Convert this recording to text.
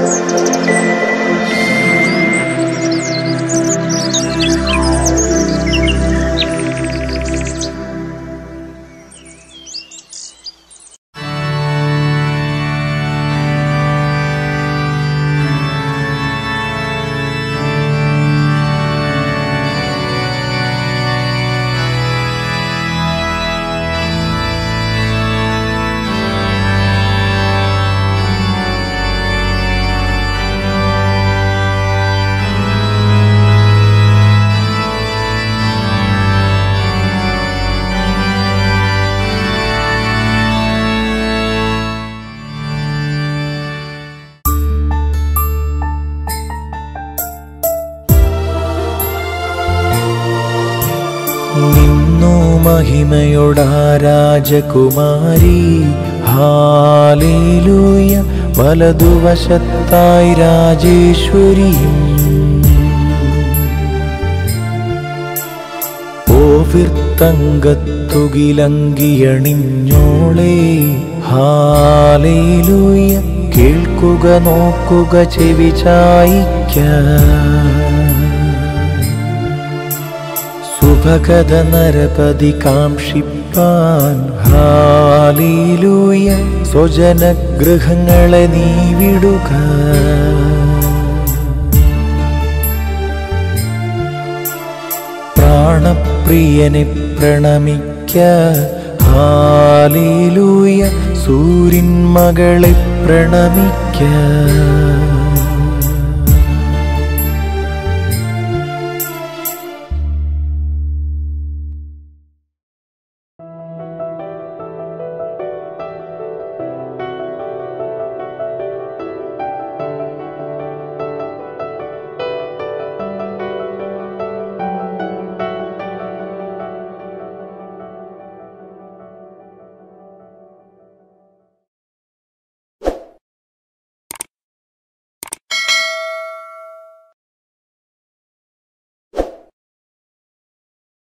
നിന്നു മഹിമയോടാ രാജകുമാരി hallelujah വലതുവശത്തായി രാജേശ്വരിയും ഓവിർത്തങ്കത്തുകിലങ്കിയണിഞ്ഞോളേ hallelujah കേൾക്കുക നോക്കുക ചെവി ചായിക്ക സുഭഗത നരപതി കാംക്ഷിപ്പാൻ ഹാലീലൂയ സ്വജനഗൃഹങ്ങളെ നീ വിടുക പ്രാണപ്രിയനെ പ്രണമിക്ക ഹാലീലൂയ സൂര്യൻ മകളെ പ്രണമിക്ക